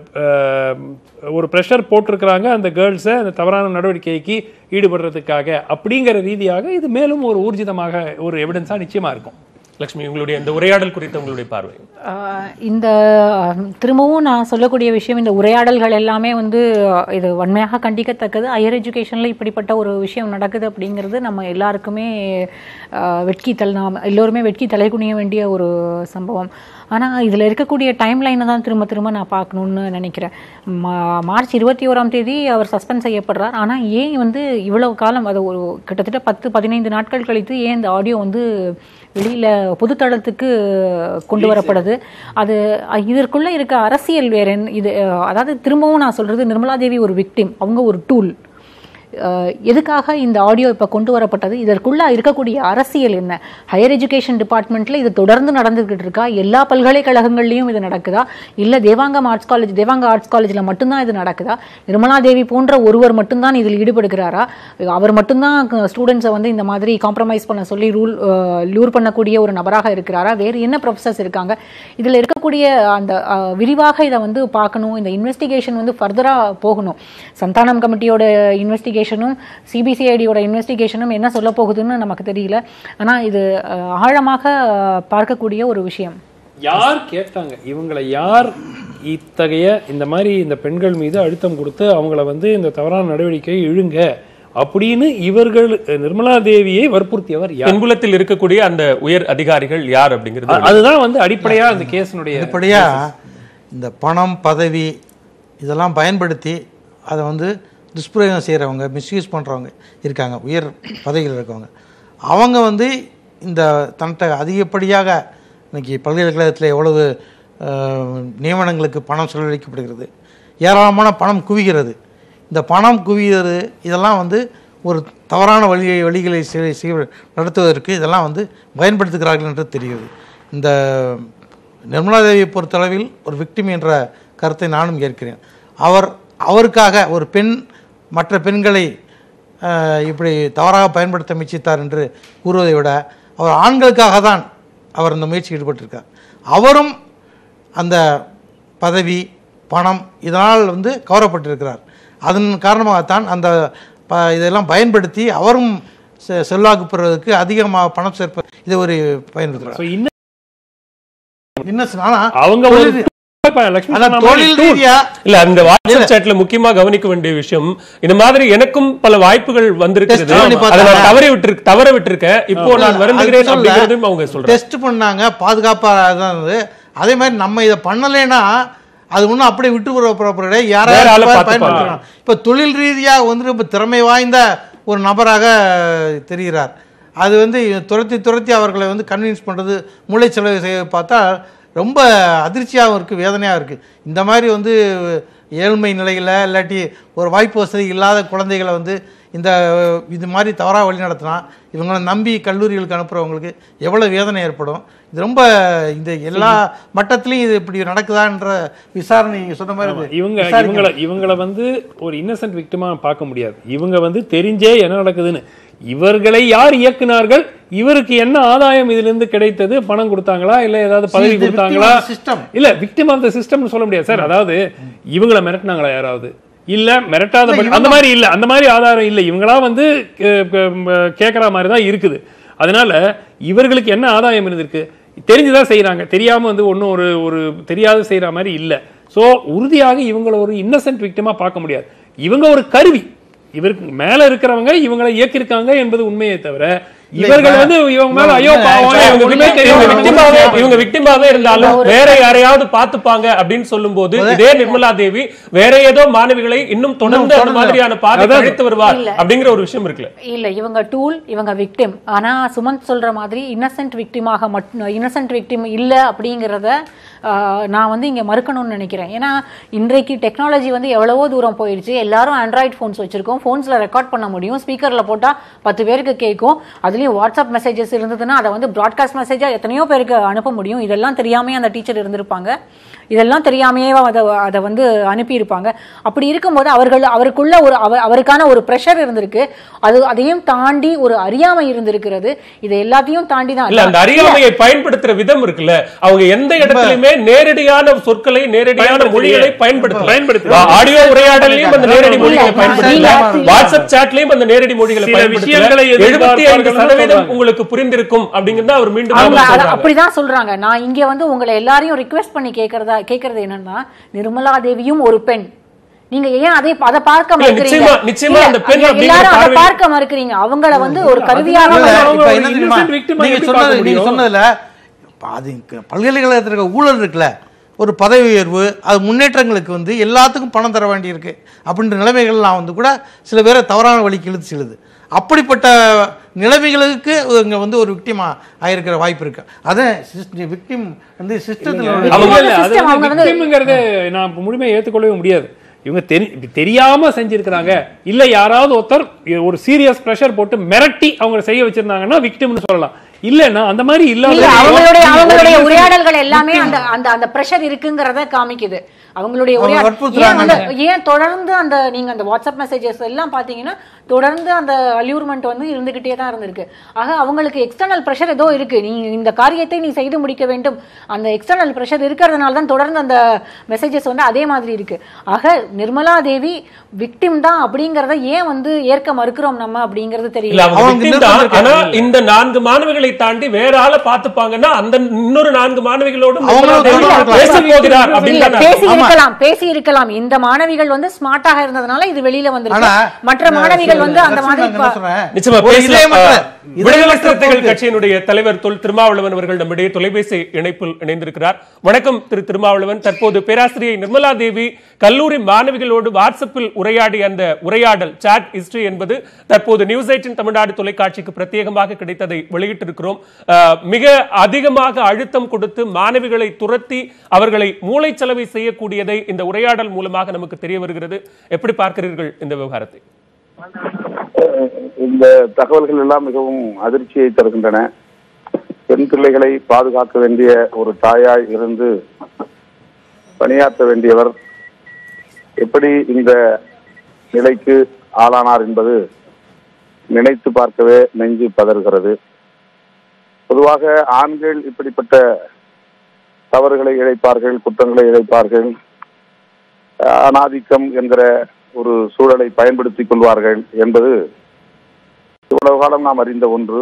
அஹ், ஒரு ப்ரெஷர் போட்டிருக்கிறாங்க அந்த கேர்ள்ஸை அந்த தவறான நடவடிக்கைக்கு ஈடுபடுறதுக்காக அப்படிங்கிற ரீதியாக இது மேலும் ஒரு ஊர்ஜிதமாக ஒரு எவிடன்ஸாக நிச்சயமா இருக்கும் லட்சுமி உங்களுடைய இந்த உரையாடல் குறித்த உங்களுடைய பார்வை ஆஹ் இந்த ஆஹ், திரும்பவும் நான் சொல்லக்கூடிய விஷயம் இந்த உரையாடல்கள் எல்லாமே வந்து ஆஹ், இது வன்மையாக கண்டிக்கத்தக்கது ஹையர் எஜுகேஷனில் இப்படிப்பட்ட ஒரு விஷயம் நடக்குது அப்படிங்கிறது நம்ம எல்லாருக்குமே ஆஹ், வெட்கி தல் நாம் எல்லோருமே வெட்கி தலை குனிய வேண்டிய ஒரு சம்பவம் ஆனால் இதில் இருக்கக்கூடிய டைம் லைனை தான் திரும்ப திரும்ப நான் பார்க்கணுன்னு நினைக்கிறேன் மா- மார்ச் இருபத்தி ஓராம் தேதி அவர் சஸ்பெண்ட் செய்யப்படுறார் ஆனால் ஏன் வந்து இவ்வளவு காலம் அது ஒரு கிட்டத்தட்ட பத்து பதினைந்து நாட்கள் கழித்து ஏன் இந்த ஆடியோ வந்து வெளியில் பொதுத்தளத்துக்கு கொண்டு வரப்படுது அது அஹ், இதற்குள்ள இருக்க அரசியல் வேற என்ன இது அஹ், அதாவது திரும்பவும் நான் சொல்றது நிர்மலா தேவி ஒரு விக்டிம் அவங்க ஒரு டூல் எதுக்காக இந்த ஆடியோ இப்போ கொண்டு வரப்பட்டது இதற்குள்ள இருக்கக்கூடிய அரசியல் என்ன ஹையர் எஜுகேஷன் டிபார்ட்மெண்ட்ல இது தொடர்ந்து நடந்துகிட்டு இருக்கா எல்லா பல்கலைக்கழகங்கள்லையும் இது நடக்குதா இல்லை Devangam arts college Devanga arts காலேஜில் மட்டும்தான் இது நடக்குதா நிர்மலா தேவி போன்ற ஒருவர் மட்டும்தான் இதில் ஈடுபடுகிறாரா அவர் மட்டும்தான் ஸ்டூடெண்ட்ஸை வந்து இந்த மாதிரி காம்ப்ரமைஸ் பண்ண சொல்லி ரூல் லூர் பண்ணக்கூடிய ஒரு நபராக இருக்கிறாரா வேறு என்ன ப்ரொஃபசர்ஸ் இருக்காங்க இதில் இருக்கக்கூடிய அந்த அஹ், விரிவாக இதை வந்து பார்க்கணும் இந்த இன்வெஸ்டிகேஷன் வந்து ஃபர்தராக போகணும் சந்தானம் கமிட்டியோட இன்வெஸ்டிகேஷனும் சிபிசிஐடியோட இன்வெஸ்டிகேஷனும் என்ன சொல்ல போகுதுன்னு நமக்கு தெரியல ஆனால் இது அஹ், ஆழமாக அஹ், பார்க்கக்கூடிய ஒரு விஷயம் யார் கேட்டாங்க இவங்களை யார் இத்தகைய இந்த மாதிரி இந்த பெண்கள் மீது அழுத்தம் கொடுத்து அவங்கள வந்து இந்த தவறான நடவடிக்கை இழுங்க அப்படின்னு இவர்கள் அஹ், நிர்மலா தேவியை வற்புறுத்தியவர் யார் பின்புலத்தில் இருக்கக்கூடிய அந்த உயர் அதிகாரிகள் யார் அப்படிங்கிறது அ- அதுதான் வந்து அடிப்படையா அந்த கேஸினுடைய அடிப்படையா இந்த பணம் பதவி இதெல்லாம் பயன்படுத்தி அதை வந்து துஷ்பிரயோகம் செய்கிறவங்க மிஸ்யூஸ் பண்ணுறவங்க இருக்காங்க உயர் பதவியில் இருக்கவங்க அவங்க வந்து இந்த தன்ட்ட அதிகப்படியாக இன்னைக்கு பல்கலைக்கழகத்தில் எவ்வளவு அஹ், நியமனங்களுக்கு பணம் செலவழிக்கப்படுகிறது ஏராளமான பணம் குவிகிறது இந்த பணம் குவிகிறது இதெல்லாம் வந்து ஒரு தவறான வழியை வழிகளை செய்- செய்- நடத்துவதற்கு இதெல்லாம் வந்து பயன்படுத்துகிறார்கள் என்று தெரிகிறது இந்த நிர்மலாதேவியை பொறுத்தளவில் ஒரு விக்டிம் என்ற கருத்தை நானும் ஏற்கிறேன் அவர் அவருக்காக ஒரு பெண் மற்ற பெண்களை அஹ், இப்படி தவறாக பயன்படுத்த முயற்சித்தார் என்று கூறுவதை விட அவர் ஆண்களுக்காக தான் அவர் இந்த முயற்சி ஈடுபட்டிருக்கார் அவரும் அந்த பதவி பணம் இதனால் வந்து கவரப்பட்டிருக்கிறார் அதன் காரணமாகத்தான் அந்த ப இதெல்லாம் பயன்படுத்தி அவரும் செ- செல்வாக்கு பெறுவதற்கு அதிகமாக பணம் சேர்ப்ப இதை ஒரு பயன்படுத்துகிறார் So, இன்னும் இன்னும் ஆனா அவங்க ஒரு தொழில் இப்ப லட்சுமி அதான் சொன்ன மாதிரி தொழில் tool. ரீதியா இல்ல அந்த வாட்ஸ்அப் சாட்ல முக்கியமா கவனிக்க வேண்டிய விஷயம் இந்த மாதிரி எனக்கும் பல வாய்ப்புகள் வந்திருக்கிறது Test பண்ணி அதை நான் பார்த்தாங்க. தவறி விட்டு தவற விட்டிருக்கேன் இப்போ நான் வருந்துகிறேன் அப்படிங்கறதையும் அவங்க சொல்றாங்க டெஸ்ட் பண்ணாங்க பாதுகாப்பாக தான் இருந்தது அதே மாதிரி நம்ம இதை பண்ணலைன்னா அது ஒன்றும் அப்படியே விட்டு புறப்புற வேற ஆளை யாராவது பார்த்துப்பாங்க. பயன்படுத்தலாம் இப்போ தொழில் ரீதியாக வந்து இப்போ திறமை வாய்ந்த ஒரு நபராக தெரிகிறார் அது வந்து துரத்தி துரத்தி அவர்களை வந்து கன்வின்ஸ் பண்ணுறது மூளை செலவு செய்ய பார்த்தா ரொம்ப அதிர்ச்சியாகவும் இருக்குது வேதனையாகவும் இருக்குது இந்த மாதிரி வந்து ஏழ்மை நிலையில் இல்லாட்டி ஒரு வாய்ப்பு வசதி இல்லாத குழந்தைகளை வந்து இந்த இது மாதிரி தவறாக வழி நடத்தினா இவங்களை நம்பி கல்லூரிகளுக்கு அனுப்புகிறவங்களுக்கு எவ்வளோ வேதனை ஏற்படும் இது ரொம்ப இந்த எல்லா மட்டத்திலையும் இது இப்படி நடக்குதான்ற விசாரணை நீங்க சொன்ன மாதிரி இது இவங்க விசாரிக்கணும். இவங்கள இவங்கள வந்து ஒரு இன்னசென்ட் விக்டிமா பார்க்க முடியாது இவங்க வந்து தெரிஞ்சே என்ன நடக்குதுன்னு இவர்களை யார் இயக்குனார்கள் இவருக்கு என்ன ஆதாயம் இதுல இருந்து கிடைத்தது பணம் கொடுத்தாங்களா இல்ல ஏதாவது பதவி See, the victim கொடுத்தாங்களா of the system. இல்ல விக்டிம் ஆஃப் த சிஸ்டம் சொல்ல முடியாது சார் அதாவது இவங்கள மிரட்டினாங்களா யாராவது இல்ல மிரட்டாத இல்ல, பட்ச- அந்த மாதிரி இல்ல அந்த மாதிரி ஆதாரம் இல்ல இவங்களா வந்து அஹ், அஹ், கேக்குற மாதிரி தான் இருக்குது அதனால இவர்களுக்கு என்ன ஆதாயம் இருந்திருக்கு தெரிஞ்சுதான் செய்றாங்க தெரியாம வந்து ஒன்றும் ஒரு ஒரு தெரியாத செய்யற மாதிரி இல்ல சோ உறுதியாக இவங்கள ஒரு இன்னசென்ட் விக்டிமா பார்க்க முடியாது இவங்க ஒரு கருவி இவருக்கு மேல இருக்கிறவங்க இவங்களை இயக்கியிருக்காங்க என்பது உண்மையே தவிர இவர்கள் வந்து இவங்க மேல ஐயோ பாவம் இவங்க இவங்க ஒண்ணுமே victim- தெரியாம இவங்க victim-ஆவே இவங்க victim-ஆவே இருந்தாலும் வேற யாரையாவது பாத்துப்பாங்க அப்படின்னு சொல்லும்போது இதே நிர்மலா தேவி வேற ஏதோ மாணவிகளை இன்னும் தொடர்ந்து அந்த மாதிரியான பாதை அதான். அழைத்து வருவார் இல்ல. அப்படிங்கிற ஒரு விஷயம் இருக்குல்ல இல்ல இவங்க டூல் இவங்க விக்டிம் ஆனா சுமந்த் சொல்ற மாதிரி இன்னசென்ட் விக்டிமாக மட்டும் இன்னசென்ட் விக்டிம் இல்ல அப்படிங்கிறத ஆஹ், நான் வந்து இங்க மறுக்கணும்னு நினைக்கிறேன் ஏன்னா இன்றைக்கு டெக்னாலஜி வந்து எவ்வளவோ தூரம் போயிடுச்சு எல்லாரும் ஆண்ட்ராய்ட் ஃபோன்ஸ் வச்சிருக்கோம் ஃபோன்ஸ்ல ரெக்கார்ட் பண்ண முடியும் ஸ்பீக்கர்ல போட்டா பத்து பேருக்கு கேட்கும் அதுலயும் வாட்ஸ்அப் மெசேஜஸ் இருந்ததுன்னா அதை வந்து ப்ராட்காஸ்ட் மெசேஜா எத்தனையோ பேருக்கு அனுப்ப முடியும் இதெல்லாம் தெரியாமே அந்த டீச்சர் இருந்திருப்பாங்க இதெல்லாம் தெரியாமையே அதை அதை வந்து அனுப்பியிருப்பாங்க அப்படி இருக்கும்போது அவர்கள் அவருக்குள்ள ஒரு அவ- அவருக்கான ஒரு ப்ரெஷர் இருந்திருக்கு அது அதையும் தாண்டி ஒரு அறியாமை இருந்திருக்கிறது இது எல்லாத்தையும் தாண்டி தான் இல்ல அந்த அறியாமையை பயன்படுத்துற விதம் இருக்குல்ல அவங்க எந்த இடத்துலயுமே நேரடியான சொற்களை நேரடியான மொழிகளை பயன்படுத்தல பயன்படுத்தல. ஆடியோ உரையாடலையும் அந்த நேரடி மொழிகளை இல்ல, பயன்படுத்தல இல்ல. வாட்ஸ்அப் சாட்லயும் அந்த நேரடி மொழிகளை சில விஷயங்களை பயன்படுத்தல எழுபத்தி ஐந்து எதிர்பார்ப்பார்கள் சதவீதம் சொல்றாங்க. உங்களுக்கு புரிந்திருக்கும் அப்படிங்கறத அவர் மீண்டும் அவங்க மீண்டும் அத- சொல்றாங்க. அப்படிதான் சொல்றாங்க நான் இங்க வந்து உங்களை எல்லாரையும் ரிக்வெஸ்ட் பண்ணி கேக்குறதா கேக்குறது என்னன்னா நிர்மலா தேவியும் ஒரு பெண் நீங்க ஏன் அதை அதை பார்க்க இல்ல, மறுக்கிறீங்க நிச்சயமா- நிச்சயமா இல்ல, அந்த பெண் இல்ல, அப்படிங்கிற எல்லாரும் அதை பார்வை- பார்க்க மறுக்கிறீங்க அவங்கள வந்து ஒரு கருவியாக இல்ல, அவங்க இப்ப ஒரு என்ன தெரியுமா? innocent victim ஆ நீங்க எப்படி சொன்னது பார்க்க நீங்க முடியும்? சொன்னதுல இப்ப அது இங்க பல்கலைக்கழகத்தில் இருக்க ஊழல் இருக்குல்ல ஒரு பதவி உயர்வு அது முன்னேற்றங்களுக்கு வந்து எல்லாத்துக்கும் பணம் தர வேண்டியிருக்கு அப்படின்ற நிலைமைகள்லாம் வந்து கூட சில பேரை தவறான வழிக்கு இழுத்து செல்லுது அப்படிப்பட்ட நிலைமைகளுக்கு இங்க வந்து ஒரு விக்டிமா ஆயிருக்கிற வாய்ப்பு இருக்கு அதான் விக்டிம் வந்து சிஸ்டத்தில் அவங்க இல்ல, அது system, வந்து அவங்க வந்து- victimங்கிறத நான் முழுமையா ஏத்துக்கொள்ளவே முடியாது இவங்க தெரி தெரியாம செஞ்சிருக்கிறாங்க இல்ல யாராவது ஒருத்தர் ஒரு சீரியஸ் பிரஷர் போட்டு மிரட்டி அவங்க செய்ய வச்சிருந்தாங்கன்னா விக்டிம்னு சொல்லலாம் இல்லன்னா அந்த மாதிரி இல்லாத இல்ல அவங்களுடைய ஒரு அவங்களுடைய innocent உரையாடல்கள் எல்லாமே victim. அந்த அந்த அந்த பிரஷர் இருக்குங்கிறத காமிக்குது அவங்களுடைய அவங்க உரையாடல் வற்புறுத்துறாங்க. ஏன் அந்த- ஏன் தொடர்ந்து அந்த நீங்க அந்த வாட்ஸ்அப் மெசேஜஸ் எல்லாம் பாத்தீங்கன்னா தொடர்ந்து அந்த அல்யூர்மெண்ட் வந்து இருந்துகிட்டே தான் இருந்திருக்கு ஆக அவங்களுக்கு எக்ஸ்டர்னல் பிரஷர் ஏதோ இருக்கு நீ இந்த காரியத்தை நீ செய்து முடிக்க வேண்டும் அந்த எக்ஸ்டர்னல் பிரஷர் இருக்கிறதுனால தான் தொடர்ந்து அந்த மெசேஜஸ் வந்து அதே மாதிரி இருக்கு ஆக நிர்மலா தேவி விக்டிம் தான் அப்படிங்கறத ஏன் வந்து ஏற்க மறுக்கிறோம் நம்ம அப்படிங்கறது இல்ல தெரியல அவங்க அவங்க victim தான். நிர்பந்தம் ஆனா இந்த நான்கு மாணவிகளை தாண்டி வேற ஆளை பாத்துப்பாங்கன்னா அந்த இன்னொரு நான்கு மாணவிகளோடும் அவங்களும் நிர்மலா தேவி தொடர்பு பேச போகிறார் இல்ல, அப்படின்னு தான் பேசி ஆமா. இருக்கலாம் பேசி இருக்கலாம் இந்த மாணவிகள் வந்து ஸ்மார்ட்டாக இருந்ததுனால இது வெளியில வந்திருக்கு ஆனா மற்ற மாணவிகள் வந்து அந்த லட்சுமி மாதிரி நான் என்ன சொல்றேன்? நிச்சயமா ஒரு பேசலாம். இதயமற்ற- அஹ், விடுதலை இதயமற்ற சிறுத்தைகள் போக்கு. கட்சியினுடைய தலைவர் தொல் திருமாவளவன் அவர்கள் நம்முடைய தொலைபேசி இணைப்பில் இணைந்திருக்கிறார் வணக்கம் திரு திருமாவளவன் தற்போது பேராசிரியை நிர்மலா தேவி கல்லூரி மாணவிகளோடு வாட்ஸ்அப்பில் உரையாடிய அந்த உரையாடல் சாட் ஹிஸ்டரி என்பது தற்போது நியூஸ் எயிட்டின் தமிழ்நாடு தொலைக்காட்சிக்கு பிரத்யேகமாக கிடைத்ததை வெளியிட்டிருக்கிறோம் அஹ், மிக அதிகமாக அழுத்தம் கொடுத்து மாணவிகளை துரத்தி அவர்களை மூளைச்சலவை செய்யக்கூடியதை இந்த உரையாடல் மூலமாக நமக்கு தெரிய வருகிறது எப்படி பார்க்கிறீர்கள் இந்த விவகாரத்தை அஹ், இந்த தகவல்கள் எல்லாம் மிகவும் அதிர்ச்சியை தருகின்றன பெண் பிள்ளைகளை பாதுகாக்க வேண்டிய ஒரு தாயாய் இருந்து பணியாற்ற வேண்டியவர் எப்படி இந்த நிலைக்கு ஆளானார் என்பது நினைத்து பார்க்கவே நெஞ்சு பதறுகிறது பொதுவாக ஆண்கள் இப்படிப்பட்ட தவறுகளை இழைப்பார்கள் குற்றங்களை இழைப்பார்கள் அஹ், அனாதிக்கம் என்கிற ஒரு சூழலை பயன்படுத்திக் கொள்வார்கள் என்பது இவ்வளவு காலம் நாம் அறிந்த ஒன்று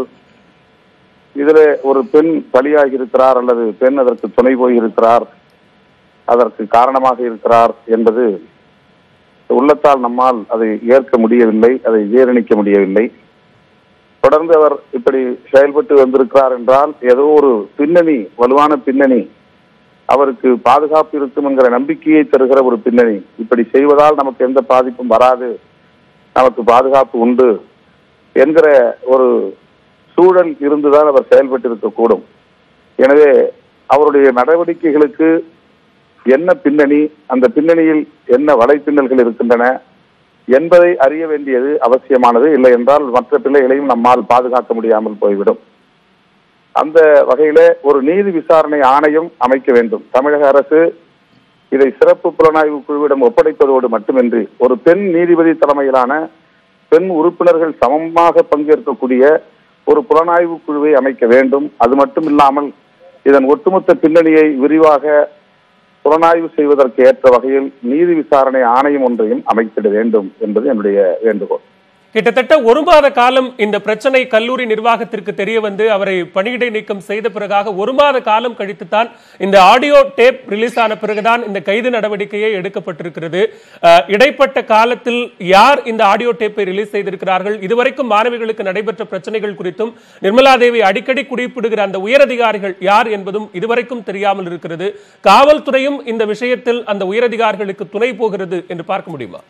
இதில் ஒரு பெண் பலியாகி இருக்கிறார் அல்லது பெண் அதற்கு துணை போய் இருக்கிறார் அதற்கு காரணமாக இருக்கிறார் என்பது உள்ளத்தால் நம்மால் அதை ஏற்க முடியவில்லை அதை ஜீரணிக்க முடியவில்லை தொடர்ந்து அவர் இப்படி செயல்பட்டு வந்திருக்கிறார் என்றால் ஏதோ ஒரு பின்னணி வலுவான பின்னணி அவருக்கு பாதுகாப்பு இருக்கும் என்கிற நம்பிக்கையை தருகிற ஒரு பின்னணி இப்படி செய்வதால் நமக்கு எந்த பாதிப்பும் வராது நமக்கு பாதுகாப்பு உண்டு என்கிற ஒரு சூழல் இருந்துதான் அவர் செயல்பட்டு இருக்கக்கூடும் எனவே அவருடைய நடவடிக்கைகளுக்கு என்ன பின்னணி அந்த பின்னணியில் என்ன வலைப்பின்னல்கள் இருக்கின்றன என்பதை அறிய வேண்டியது அவசியமானது இல்லை என்றால் மற்ற பிள்ளைகளையும் நம்மால் பாதுகாக்க முடியாமல் போய்விடும் அந்த வகையில ஒரு நீதி விசாரணை ஆணையம் அமைக்க வேண்டும் தமிழக அரசு இதை சிறப்பு புலனாய்வு குழுவிடம் ஒப்படைப்பதோடு மட்டுமின்றி ஒரு பெண் நீதிபதி தலைமையிலான பெண் உறுப்பினர்கள் சமமாக பங்கேற்கக்கூடிய ஒரு புலனாய்வு குழுவை அமைக்க வேண்டும் அது மட்டும் இல்லாமல் இதன் ஒட்டுமொத்த பின்னணியை விரிவாக புலனாய்வு செய்வதற்கு ஏற்ற வகையில் நீதி விசாரணை ஆணையம் ஒன்றையும் அமைத்திட வேண்டும் என்பது என்னுடைய வேண்டுகோள் கிட்டத்தட்ட ஒரு மாத காலம் இந்த பிரச்சனை கல்லூரி நிர்வாகத்திற்கு தெரிய வந்து அவரை பணியிடை நீக்கம் செய்த பிறகாக ஒரு மாத காலம் கழித்துத்தான் இந்த ஆடியோ டேப் ரிலீஸ் ஆன பிறகுதான் இந்த கைது நடவடிக்கையே எடுக்கப்பட்டிருக்கிறது அஹ், இடைப்பட்ட காலத்தில் யார் இந்த ஆடியோ டேப்பை ரிலீஸ் செய்திருக்கிறார்கள் இதுவரைக்கும் மாணவிகளுக்கு நடைபெற்ற பிரச்சனைகள் குறித்தும் நிர்மலா தேவி அடிக்கடி குறிப்பிடுகிற அந்த உயரதிகாரிகள் யார் என்பதும் இதுவரைக்கும் தெரியாமல் இருக்கிறது காவல்துறையும் இந்த விஷயத்தில் அந்த உயரதிகாரிகளுக்கு துணை போகிறது என்று பார்க்க முடியுமா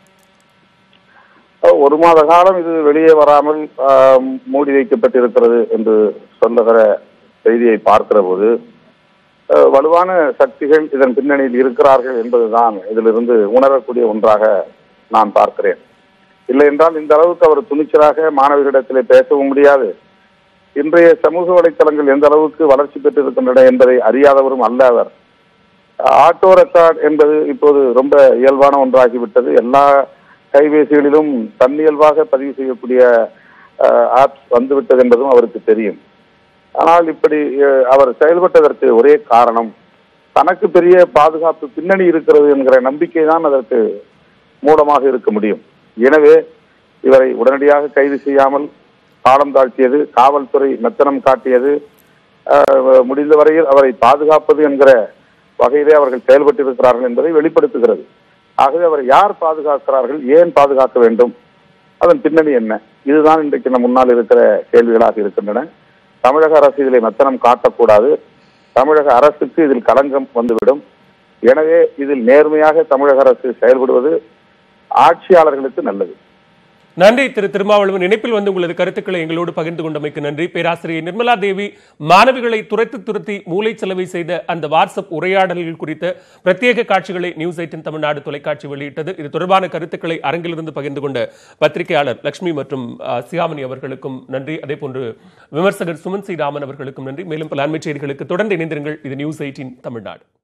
ஒரு மாத காலம் இது வெளியே வராமல் ஆம், மூடி வைக்கப்பட்டிருக்கிறது என்று சொல்லுகிற செய்தியை பார்க்கிற போது அஹ், வலுவான சக்திகள் இதன் பின்னணியில் இருக்கிறார்கள் என்பதுதான் இதிலிருந்து உணரக்கூடிய ஒன்றாக நான் பார்க்கிறேன் இல்லை என்றால் இந்த அளவுக்கு அவர் துணிச்சலாக மாணவர்களிடத்திலே பேசவும் முடியாது இன்றைய சமூக வலைத்தளங்கள் எந்த அளவுக்கு வளர்ச்சி பெற்றிருக்கின்றன என்பதை அறியாதவரும் அல்ல அவர் ஆட்டோ ரெக்கார்ட் என்பது இப்போது ரொம்ப இயல்பான ஒன்றாகிவிட்டது எல்லா கைபேசிகளிலும் தன்னியல்பாக பதிவு செய்யக்கூடிய ஆப்ஸ் வந்துவிட்டது என்பதும் அவருக்கு தெரியும் ஆனால் இப்படி அஹ், அவர் செயல்பட்டதற்கு ஒரே காரணம் தனக்கு பெரிய பாதுகாப்பு பின்னணி இருக்கிறது என்கிற நம்பிக்கை தான் அதற்கு மூலமாக இருக்க முடியும் எனவே இவரை உடனடியாக கைது செய்யாமல் காலம் தாழ்த்தியது காவல்துறை மெத்தனம் காட்டியது அஹ், முடிந்த வரையில் அவரை பாதுகாப்பது என்கிற வகையிலே அவர்கள் செயல்பட்டிருக்கிறார்கள் என்பதை வெளிப்படுத்துகிறது ஆகவே அவரை யார் பாதுகாக்கிறார்கள் ஏன் பாதுகாக்க வேண்டும் அதன் பின்னணி என்ன இதுதான் இன்றைக்கு நம் முன்னால் இருக்கிற கேள்விகளாக இருக்கின்றன தமிழக அரசு இதிலே மெத்தனம் காட்டக்கூடாது தமிழக அரசுக்கு இதில் களங்கம் வந்துவிடும் எனவே இதில் நேர்மையாக தமிழக அரசு செயல்படுவது ஆட்சியாளர்களுக்கு நல்லது நன்றி திரு திருமாவளவன் இணைப்பில் வந்து உங்களது கருத்துக்களை எங்களோடு பகிர்ந்து கொண்டமைக்கு நன்றி பேராசிரியர் நிர்மலா தேவி மாணவிகளை துரத்து துரத்தி மூளைச்சலவை செய்த அந்த வாட்ஸ்அப் உரையாடல்கள் குறித்த பிரத்யேக காட்சிகளை நியூஸ் எயிட்டின் தமிழ்நாடு தொலைக்காட்சி வெளியிட்டது இது தொடர்பான கருத்துக்களை அரங்கிலிருந்து பகிர்ந்து கொண்ட பத்திரிகையாளர் லட்சுமி மற்றும் அஹ், சியாமணி அவர்களுக்கும் நன்றி அதே போன்று விமர்சகர் சுமன் சி ராமன் அவர்களுக்கும் நன்றி மேலும் பல அண்மைச் செய்திகளுக்கு தொடர்ந்து இணைந்திருங்கள் இது நியூஸ் எயிட்டின் தமிழ்நாடு